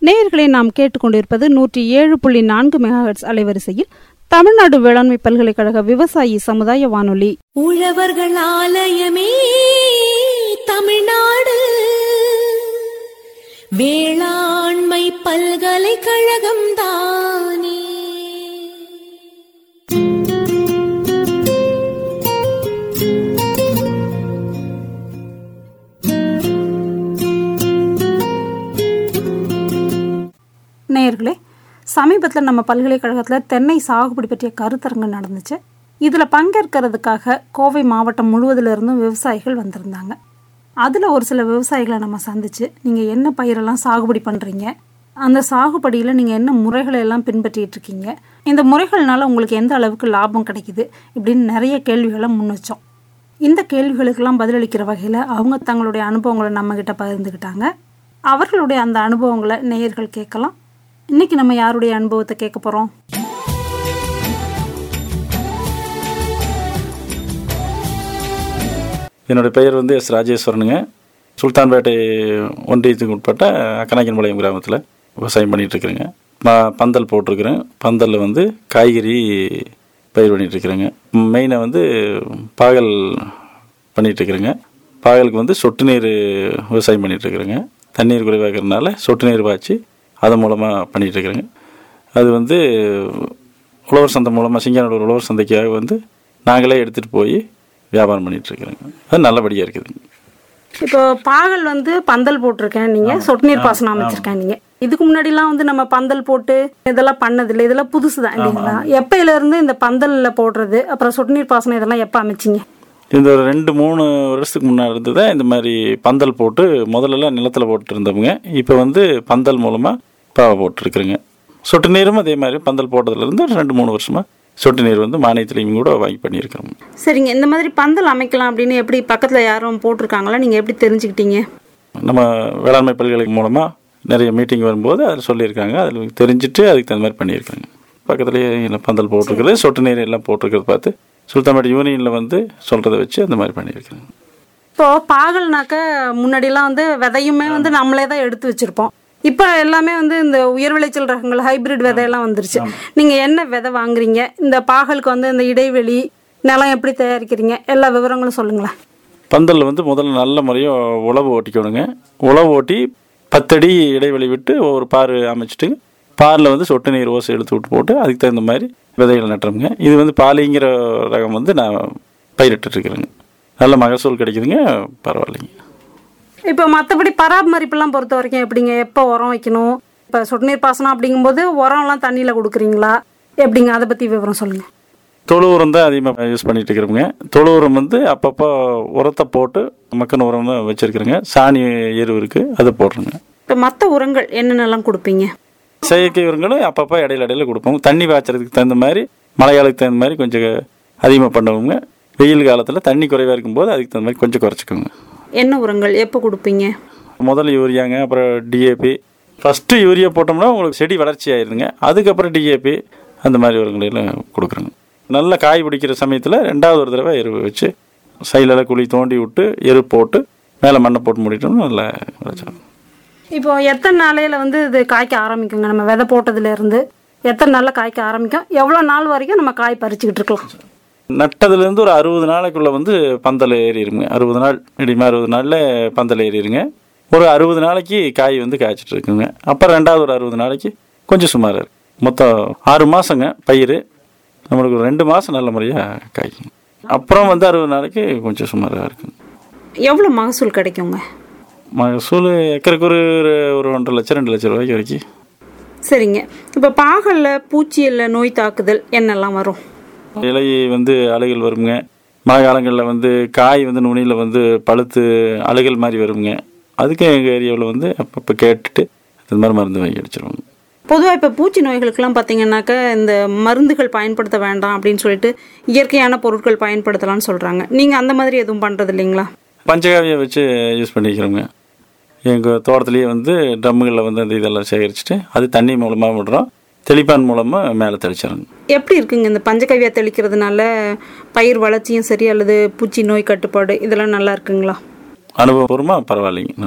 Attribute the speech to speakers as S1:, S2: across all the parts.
S1: நேயர்களை நாம் கேட்டுக்கொண்டிருப்பது நூற்றி ஏழு புள்ளி நான்கு மெகாஹெட்ஸ் அலைவரிசையில் தமிழ்நாடு வேளாண்மை பல்கலைக்கழக விவசாயி சமுதாய வானொலி
S2: உழவர்கள் ஆலயமே தமிழ்நாடு வேளாண்மை பல்கலைக்கழகம் தானே
S1: நேயர்களே சமீபத்தில் நம்ம பல்கலைக்கழகத்தில் தென்னை சாகுபடி பற்றிய கருத்தரங்கு நடந்துச்சு இதில் பங்கேற்கிறதுக்காக கோவை மாவட்டம் முழுவதிலிருந்தும் விவசாயிகள் வந்திருந்தாங்க அதில் ஒரு சில விவசாயிகளை நம்ம சந்திச்சு நீங்கள் என்ன பயிரெல்லாம் சாகுபடி பண்ணுறீங்க அந்த சாகுபடியில் நீங்கள் என்ன முறைகளை எல்லாம் பின்பற்றிட்டு இருக்கீங்க இந்த முறைகள்னால உங்களுக்கு எந்த அளவுக்கு லாபம் கிடைக்குது இப்படின்னு நிறைய கேள்விகளை முன் வச்சோம் இந்த கேள்விகளுக்கெல்லாம் பதிலளிக்கிற வகையில் அவங்க தங்களுடைய அனுபவங்களை நம்மக்கிட்ட பகிர்ந்துக்கிட்டாங்க அவர்களுடைய அந்த அனுபவங்களை நேயர்கள் கேட்கலாம் இன்னைக்கு நம்ம யாருடைய அனுபவத்தை கேட்க போகிறோம்
S3: என்னுடைய பெயர் வந்து எஸ் ராஜேஸ்வரனுங்க சுல்தான்பேட்டை ஒன்றியத்துக்கு உட்பட்ட அக்கநாயக்கன்பாளையம் கிராமத்தில் விவசாயம் பண்ணிட்டு இருக்கிறேங்க ம- பந்தல் போட்டிருக்கிறேன் பந்தலில் வந்து காய்கறி பயிர் பண்ணிட்டு இருக்கிறேங்க மெயினாக வந்து பாகல் பண்ணிட்டு இருக்கிறேங்க பாகலுக்கு வந்து சொட்டு நீர் விவசாயம் பண்ணிட்டு இருக்கிறேங்க தண்ணீர் குறைவாக இருக்கிறதுனால சொட்டு நீர் பாய்ச்சி அதன் மூலமாக பண்ணிட்டு இருக்கிறேங்க அது வந்து உழவர் சந்தை மூலமாக சிங்கானூர் உழவர் சந்தைக்காக வந்து நாங்களே எடுத்துகிட்டு போய் வியாபாரம் பண்ணிட்டு இருக்கிறேங்க அது நல்லபடியாக இருக்குதுங்க
S1: இப்போ பாகல் வந்து பந்தல் போட்டிருக்கேன் நீங்கள் சொட்டு நீர் பாசனம் அமைச்சிருக்கேன் நீங்கள் இதுக்கு முன்னாடிலாம் வந்து நம்ம பந்தல் போட்டு இதெல்லாம் பண்ணதில்லை இதெல்லாம் புதுசு தான் இல்லைங்களா எப்பயில இருந்து இந்த பந்தலில் போடுறது அப்புறம் சொட்டு நீர் பாசனம் இதெல்லாம் எப்போ அமைச்சிங்க
S3: இந்த ஒரு ரெண்டு மூணு வருஷத்துக்கு முன்னாடி இருந்து தான் இந்த மாதிரி பந்தல் போட்டு முதல்லலாம் நிலத்தில் போட்டு இருந்தவங்க இப்போ வந்து பந்தல் மூலமாக பாவை போட்டுருக்குறேங்க சொட்டு நீரும் அதே மாதிரி பந்தல் போட்டதுலேருந்து ஒரு ரெண்டு மூணு வருஷமாக சொட்டு நீர் வந்து மானியத்துலேயும் கூட வாங்கி பண்ணியிருக்கிறோம்
S1: சரிங்க இந்த மாதிரி பந்தல் அமைக்கலாம் அப்படின்னு எப்படி பக்கத்தில் யாரும் போட்டிருக்காங்களா நீங்கள் எப்படி தெரிஞ்சுக்கிட்டீங்க
S3: நம்ம வேளாண்மை பல்கலைக்கழகம் மூலமாக நிறைய மீட்டிங் வரும்போது அதில் சொல்லியிருக்காங்க அதில் தெரிஞ்சுட்டு அதுக்கு தகுந்த மாதிரி பண்ணியிருக்காங்க பக்கத்துலேயே எல்லாம் பந்தல் போட்டிருக்கிறது சொட்டு நீர் எல்லாம் போட்டிருக்கிறத பார்த்து சுல்தான்பேட்டை யூனியனில் வந்து சொல்கிறத வச்சு அந்த மாதிரி பண்ணியிருக்காங்க
S1: இப்போ பாகல்னாக்க முன்னாடிலாம் வந்து விதையுமே வந்து நம்மளே தான் எடுத்து வச்சிருப்போம் இப்போ எல்லாமே வந்து இந்த உயர் விளைச்சல் ரகங்கள் ஹைபிரிட் விதையெல்லாம் வந்துருச்சு நீங்கள் என்ன விதை வாங்குறீங்க இந்த பாகலுக்கு வந்து இந்த இடைவெளி நிலம் எப்படி தயாரிக்கிறீங்க எல்லா விவரங்களும் சொல்லுங்களேன்
S3: பந்தலில் வந்து முதல்ல நல்ல முறையாக உழவு ஓட்டிக்கணுங்க உழவு ஓட்டி பத்தடி இடைவெளி விட்டு ஒரு பார் அமைச்சிட்டு பாரில் வந்து சொட்டு நீர் ஓசை எடுத்து விட்டு போட்டு அதுக்கு தகுந்த மாதிரி விதைகள் நட்டுறோங்க இது வந்து பாலிங்கிற ரகம் வந்து நான் பயிரிட்டு இருக்கிறேங்க நல்ல மகசூல் கிடைக்குதுங்க பரவாயில்லைங்க
S1: இப்போ மற்றபடி பராமரிப்புலாம் பொறுத்த வரைக்கும் எப்படிங்க எப்போ உரம் வைக்கணும் இப்போ சொட்டு நீர் பாசனம் அப்படிங்கும்போது உரம்லாம் தண்ணியில் கொடுக்குறீங்களா எப்படிங்க அதை பற்றி விவரம் சொல்லுங்கள்
S3: தொழு உரம் தான் அதிகமாக யூஸ் பண்ணிட்டு இருக்கிறோங்க தொழு உரம் வந்து அப்பப்போ உரத்தை போட்டு மக்கன் உரம் தான் வச்சுருக்குறேங்க சாணி எருவு இருக்குது அதை போடுறோங்க
S1: இப்போ மற்ற உரங்கள் என்னென்னலாம் கொடுப்பீங்க
S3: செயற்கை உரங்களும் அப்பப்போ இடையில இடையில கொடுப்போம் தண்ணி பாய்ச்சறதுக்கு தகுந்த மாதிரி மழைக்காலத்துக்கு தகுந்த மாதிரி கொஞ்சம் அதிகமாக பண்ணுவோங்க வெயில் காலத்தில் தண்ணி குறைவாக இருக்கும்போது அதுக்கு தகுந்த மாதிரி கொஞ்சம் குறைச்சிக்கோங்க
S1: என்ன உரங்கள் எப்போ கொடுப்பீங்க
S3: முதல்ல யூரியாங்க அப்புறம் டிஏபி ஃபஸ்ட்டு யூரியா போட்டோம்னா உங்களுக்கு செடி வளர்ச்சி ஆயிருதுங்க அதுக்கப்புறம் டிஏபி அந்த மாதிரி உரங்களெல்லாம் கொடுக்குறோங்க நல்லா காய் பிடிக்கிற சமயத்தில் ரெண்டாவது ஒரு தடவை எரு வச்சு சைடில் குழி தோண்டி விட்டு எரு போட்டு மேலே மண்ணை போட்டு மூடிட்டோம்னா நல்லா விளைச்சல்
S1: இப்போ எத்தனை நாளையில வந்து இது காய்க்க ஆரம்பிக்குங்க நம்ம விதை போட்டதுல இருந்து எத்தனை நாள்ல காய்க்க ஆரம்பிக்கும் எவ்வளோ நாள் வரைக்கும் நம்ம காய் பறிச்சுக்கிட்டு இருக்கலாம்
S3: நட்டதுலேருந்து ஒரு அறுபது நாளைக்குள்ளே வந்து பந்தல் ஏறிடுங்க அறுபது நாள் இடிமா அறுபது நாளில் பந்தல் ஏறிடுங்க ஒரு அறுபது நாளைக்கு காய் வந்து காய்ச்சிட்டு இருக்குங்க அப்புறம் ரெண்டாவது ஒரு அறுபது நாளைக்கு கொஞ்சம் சுமார் இருக்கு மொத்தம் ஆறு மாதங்க பயிர் நம்மளுக்கு ஒரு ரெண்டு மாதம் நல்ல முறையாக காய்க்கும் அப்புறம் வந்து அறுபது நாளைக்கு கொஞ்சம் சுமாராக இருக்குங்க
S1: எவ்வளோ மகசூல் கிடைக்குங்க
S3: மகசூல் ஏக்கருக்கு ஒரு ஒரு ஒன்றரை லட்சம் ரெண்டு லட்சம் ரூபாய்க்கு வரைக்கும்
S1: சரிங்க இப்போ பாகல்ல பூச்சியில் நோய் தாக்குதல் என்னெல்லாம் வரும்
S3: இலை வந்து அழுகல் வருங்க மழை காலங்களில் வந்து காய் வந்து நுனியில் வந்து பழுத்து அழுகல் மாதிரி வருங்க அதுக்கு எங்கள் ஏரியாவில் வந்து அப்பப்போ கேட்டுட்டு இந்த மாதிரி மருந்து வாங்கி அடிச்சிருவாங்க
S1: பொதுவாக இப்போ பூச்சி நோய்களுக்கெல்லாம் பார்த்தீங்கன்னாக்கா இந்த மருந்துகள் பயன்படுத்த வேண்டாம் அப்படின்னு சொல்லிட்டு இயற்கையான பொருட்கள் பயன்படுத்தலாம்னு சொல்கிறாங்க நீங்கள் அந்த மாதிரி எதுவும் பண்ணுறது இல்லைங்களா
S3: பஞ்சகாவியை வச்சு யூஸ் பண்ணிக்கிறோங்க எங்கள் தோட்டத்துலேயே வந்து ட்ரம்முகளில் வந்து அந்த இதெல்லாம் சேகரிச்சுட்டு அது தண்ணி மூலமாக விடுறோம் தெளிப்பான் மூலமாக மேலே தெளிச்சிடறோங்க
S1: எப்படி இருக்குங்க இந்த பஞ்சகவியா தெளிக்கிறதுனால பயிர் வளர்ச்சியும் சரி அல்லது பூச்சி நோய் கட்டுப்பாடு இதெல்லாம் நல்லா இருக்குங்களா
S3: அனுபவபூர்வமாக பரவாயில்லைங்க நல்லா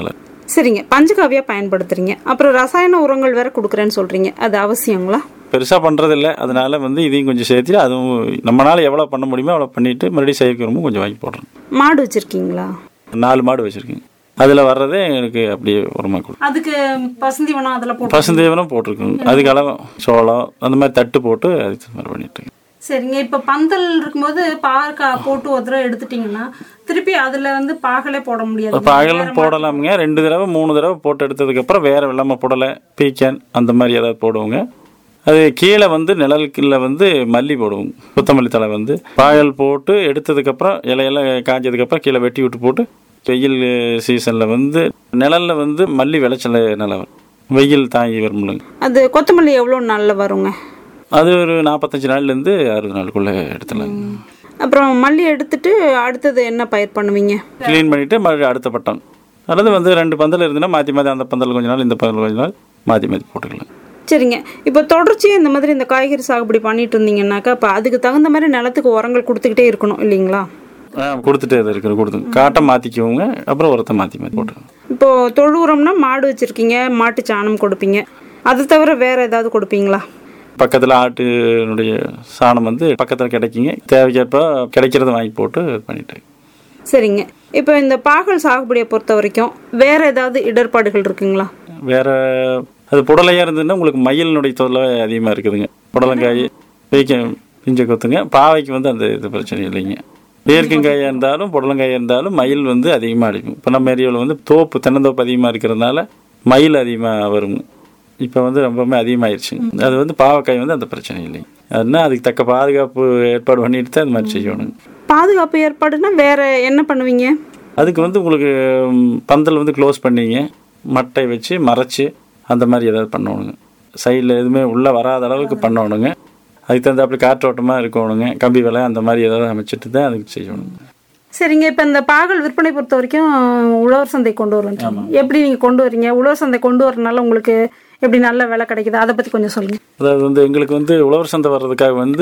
S1: சரிங்க பஞ்சகாவியா பயன்படுத்துறீங்க அப்புறம் ரசாயன உரங்கள் வேற கொடுக்குறேன்னு சொல்றீங்க அது அவசியங்களா
S3: பெருசாக பண்ணுறதில்ல அதனால வந்து இதையும் கொஞ்சம் சேர்த்து அதுவும் நம்மளால் எவ்வளோ பண்ண முடியுமோ அவ்வளோ பண்ணிவிட்டு மறுபடியும் செயற்கை உரமும் கொஞ்சம் வாங்கி போடுறோம்
S1: மாடு வச்சிருக்கீங்களா
S3: நாலு மாடு வச்சுருக்கேங்க அதில் வர்றதே எனக்கு அப்படியே உரமாக கொடுக்கும்
S1: அதுக்கு பசுந்தீவனம் அதில் போட்டு
S3: பசுந்தேவனம் போட்டிருக்கோங்க அதுக்கு அளவு சோளம் அந்த மாதிரி தட்டு போட்டு அதுக்கு மாதிரி பண்ணிட்டு இருக்கேன்.
S1: சரிங்க இப்போ பந்தல் இருக்கும்போது பாகா போட்டு ஒரு தடவை எடுத்துட்டீங்கன்னா திருப்பி அதில் வந்து பாகலே போட முடியாது
S3: இப்போ அகலம் போடலாமுங்க ரெண்டு தடவை மூணு தடவை போட்டு எடுத்ததுக்கப்புறம் வேறு வெள்ளாமை போடலை பீக்கன் அந்த மாதிரி ஏதாவது போடுவோங்க அது கீழே வந்து நிழலுக்குள்ள வந்து மல்லி போடுவோம் கொத்தமல்லி தழை வந்து பாயல் போட்டு எடுத்ததுக்கப்புறம் இலையெல்லாம் காஞ்சதுக்கப்புறம் கீழே வெட்டி விட்டு போட்டு வெயில் சீசனில் வந்து நிழலில் வந்து மல்லி விளைச்சல் நல்லா வரும் வெயில் தாங்கி வரும்லங்க
S1: அது கொத்தமல்லி எவ்வளோ நாளில் வருங்க
S3: அது ஒரு நாற்பத்தஞ்சு நாள்லேருந்து அறுபது நாளுக்குள்ளே எடுத்துடலாங்க
S1: அப்புறம் மல்லி எடுத்துட்டு அடுத்தது என்ன பயிர் பண்ணுவீங்க
S3: க்ளீன் பண்ணிவிட்டு மறுபடியும் அடுத்த பட்டம் அதாவது வந்து ரெண்டு பந்தல் இருந்துன்னா மாற்றி மாற்றி அந்த பந்தல் கொஞ்ச நாள் இந்த பந்தல் கொஞ்ச நாள் மாற்றி மாற்றி போட்டுக்கலாம்
S1: சரிங்க இப்போ தொடர்ச்சியாக இந்த மாதிரி இந்த காய்கறி சாகுபடி பண்ணிட்டு இருந்தீங்கன்னாக்கா அப்போ அதுக்கு தகுந்த மாதிரி நிலத்துக்கு உரங்கள் கொடுத்துக்கிட்டே இருக்கணும் இல்லைங்களா
S3: ஆ கொடுத்துட்டே தான் இருக்கிற கொடுத்து காட்டை மாற்றிக்குவோங்க அப்புறம் உரத்தை மாற்றி மாற்றி போட்டுருவோம்
S1: இப்போ தொழு உரம்னா மாடு வச்சிருக்கீங்க மாட்டு சாணம் கொடுப்பீங்க அது தவிர வேற ஏதாவது கொடுப்பீங்களா
S3: பக்கத்தில் ஆட்டுனுடைய சாணம் வந்து பக்கத்தில் கிடைக்குங்க தேவைக்கேற்ப கிடைக்கிறத வாங்கி போட்டு இது பண்ணிட்டு
S1: சரிங்க இப்போ இந்த பாகல் சாகுபடியை பொறுத்த வரைக்கும் வேற ஏதாவது இடர்பாடுகள் இருக்குங்களா
S3: வேற அது புடலையாக இருந்ததுன்னா உங்களுக்கு மயிலினுடைய தொல்லை அதிகமாக இருக்குதுங்க புடலங்காய் பீக்க பிஞ்ச கொத்துங்க பாவைக்கு வந்து அந்த இது பிரச்சனை இல்லைங்க பேர்க்கங்காயாக இருந்தாலும் புடலங்காயாக இருந்தாலும் மயில் வந்து அதிகமாக அடிக்கும் இப்போ நம்ம ஏரியாவில் வந்து தோப்பு தென்னந்தோப்பு அதிகமாக இருக்கிறதுனால மயில் அதிகமாக வருங்க இப்போ வந்து ரொம்பவுமே அதிகமாயிருச்சுங்க அது வந்து பாவக்காய் வந்து அந்த பிரச்சனை இல்லைங்க அதுனா அதுக்கு தக்க பாதுகாப்பு ஏற்பாடு பண்ணிட்டு தான் அது மாதிரி செய்யணுங்க
S1: பாதுகாப்பு ஏற்பாடுனா வேற என்ன பண்ணுவீங்க
S3: அதுக்கு வந்து உங்களுக்கு ம், பந்தல் வந்து க்ளோஸ் பண்ணிங்க மட்டை வச்சு மறைச்சு அந்த மாதிரி ஏதாவது பண்ணணுங்க சைடில் எதுவுமே உள்ளே வராத அளவுக்கு பண்ணணுங்க அதுக்கு தகுந்த அப்படி காற்றோட்டமாக இருக்கணுங்க கம்பி விலை அந்த மாதிரி ஏதாவது அமைச்சிட்டு தான் அதுக்கு செய்யணுங்க
S1: சரிங்க இப்போ இந்த பாகல் விற்பனை பொறுத்த வரைக்கும் உழவர் சந்தை கொண்டு வருவோம் எப்படி நீங்கள் கொண்டு வரீங்க உழவர் சந்தை கொண்டு வரனால உங்களுக்கு எப்படி நல்ல விலை கிடைக்குது அதை பற்றி கொஞ்சம் சொல்லுங்கள்
S3: அதாவது வந்து எங்களுக்கு வந்து உழவர் சந்தை வர்றதுக்காக வந்து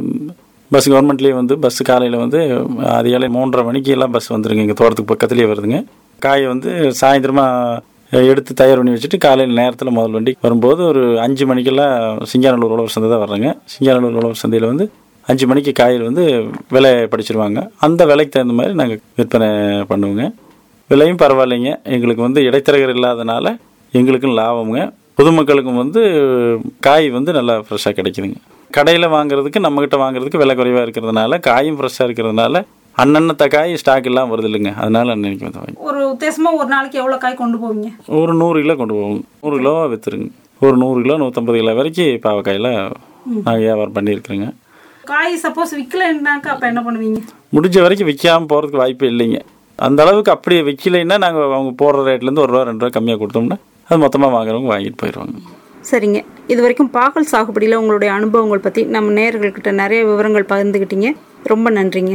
S3: பஸ் கவர்மெண்ட்லேயே வந்து பஸ் காலையில் வந்து அதிகாலை மூன்றரை மணிக்கு எல்லாம் பஸ் வந்துருங்க எங்கள் தோட்டத்துக்கு பக்கத்துலேயே வருதுங்க காயை வந்து சாயந்தரமாக எடுத்து தயார் பண்ணி வச்சுட்டு காலையில் நேரத்தில் முதல் வண்டி வரும்போது ஒரு அஞ்சு மணிக்கெல்லாம் சிங்காநல்லூர் உழவர் சந்தை தான் வர்றாங்க சிங்காநல்லூர் உழவர் சந்தையில் வந்து அஞ்சு மணிக்கு காயில் வந்து விலை படிச்சிருவாங்க அந்த விலைக்கு தகுந்த மாதிரி நாங்கள் விற்பனை பண்ணுவோங்க விலையும் பரவாயில்லைங்க எங்களுக்கு வந்து இடைத்தரகர் இல்லாதனால எங்களுக்கும் லாபமுங்க பொதுமக்களுக்கும் வந்து காய் வந்து நல்லா ஃப்ரெஷ்ஷாக கிடைக்குதுங்க கடையில் வாங்குறதுக்கு நம்மக்கிட்ட வாங்குறதுக்கு விலை குறைவாக இருக்கிறதுனால காயும் ஃப்ரெஷ்ஷாக இருக்கிறதுனால அன்னன்னத்த காய் ஸ்டாக் எல்லாம் வருது இல்லைங்க அதனால அன்னைக்கு வந்து வாங்கி
S1: ஒரு உத்தேசமாக ஒரு நாளைக்கு எவ்வளோ காய் கொண்டு போவீங்க
S3: ஒரு நூறு கிலோ கொண்டு போவோம் நூறு கிலோ விற்றுருங்க ஒரு நூறு கிலோ நூற்றம்பது கிலோ வரைக்கும் பாவக்காயில் நாங்கள் வியாபாரம் பண்ணியிருக்கிறோங்க
S1: காய் சப்போஸ் விற்கலைன்னாக்கா அப்போ என்ன பண்ணுவீங்க
S3: முடிஞ்ச வரைக்கும் விற்காமல் போகிறதுக்கு வாய்ப்பு இல்லைங்க அந்த அளவுக்கு அப்படி விற்கலைன்னா நாங்கள் அவங்க போடுற ரேட்லேருந்து ஒரு ரூபா ரெண்டு ரூபா கம்மியாக கொடுத்தோம்னா அது மொத்தமாக வாங்குறவங்க வாங்கிட்டு போயிடுவாங்க
S1: சரிங்க இது வரைக்கும் பாகல் சாகுபடியில் உங்களுடைய அனுபவங்கள் பற்றி நம்ம நேயர்கள்கிட்ட நிறைய விவரங்கள் பகிர்ந்துக்கிட்டீங்க ரொம்ப நன்றிங்க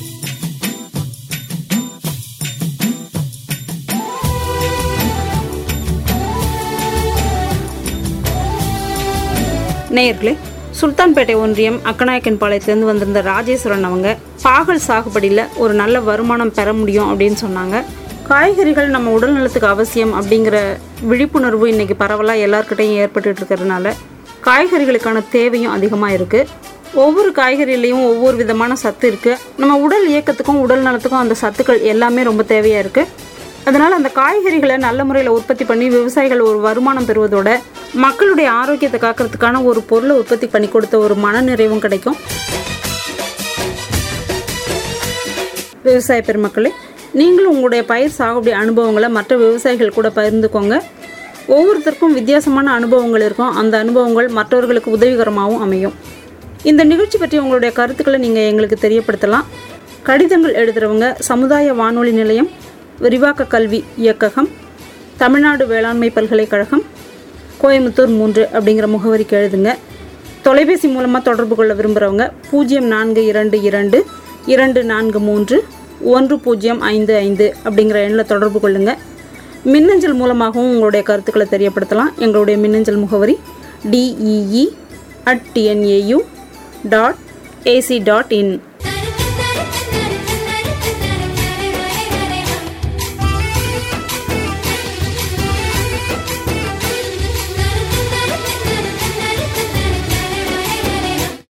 S1: நேயர்களே சுல்தான்பேட்டை ஒன்றியம் அக்கநாயக்கன் பாளையத்துலேருந்து வந்திருந்த ராஜேஸ்வரன் அவங்க பாகல் சாகுபடியில் ஒரு நல்ல வருமானம் பெற முடியும் அப்படின்னு சொன்னாங்க காய்கறிகள் நம்ம உடல் நலத்துக்கு அவசியம் அப்படிங்கிற விழிப்புணர்வு இன்னைக்கு பரவலாக எல்லார்கிட்டையும் ஏற்பட்டுட்டு இருக்கிறதுனால காய்கறிகளுக்கான தேவையும் அதிகமாக இருக்குது ஒவ்வொரு காய்கறிலையும் ஒவ்வொரு விதமான சத்து இருக்குது நம்ம உடல் இயக்கத்துக்கும் உடல் நலத்துக்கும் அந்த சத்துக்கள் எல்லாமே ரொம்ப தேவையாக இருக்குது அதனால் அந்த காய்கறிகளை நல்ல முறையில் உற்பத்தி பண்ணி விவசாயிகள் ஒரு வருமானம் பெறுவதோட மக்களுடைய ஆரோக்கியத்தை காக்கிறதுக்கான ஒரு பொருளை உற்பத்தி பண்ணி கொடுத்த ஒரு மனநிறைவும் கிடைக்கும் விவசாய பெருமக்களே நீங்களும் உங்களுடைய பயிர் சாகுபடி அனுபவங்களை மற்ற விவசாயிகள் கூட பகிர்ந்துக்கோங்க ஒவ்வொருத்தருக்கும் வித்தியாசமான அனுபவங்கள் இருக்கும் அந்த அனுபவங்கள் மற்றவர்களுக்கு உதவிகரமாகவும் அமையும் இந்த நிகழ்ச்சி பற்றி உங்களுடைய கருத்துக்களை நீங்கள் எங்களுக்கு தெரியப்படுத்தலாம் கடிதங்கள் எழுதுகிறவங்க சமுதாய வானொலி நிலையம் விரிவாக்க கல்வி இயக்ககம் தமிழ்நாடு வேளாண்மை பல்கலைக்கழகம் கோயம்புத்தூர் மூன்று அப்படிங்கிற முகவரிக்கு எழுதுங்க தொலைபேசி மூலமாக தொடர்பு கொள்ள விரும்புகிறவங்க பூஜ்ஜியம் நான்கு இரண்டு இரண்டு இரண்டு நான்கு மூன்று ஒன்று பூஜ்ஜியம் ஐந்து ஐந்து அப்படிங்கிற எண்ணில் தொடர்பு கொள்ளுங்கள் மின்னஞ்சல் மூலமாகவும் உங்களுடைய கருத்துக்களை தெரியப்படுத்தலாம் எங்களுடைய மின்னஞ்சல் முகவரி DEE at TNAU dot AC dot in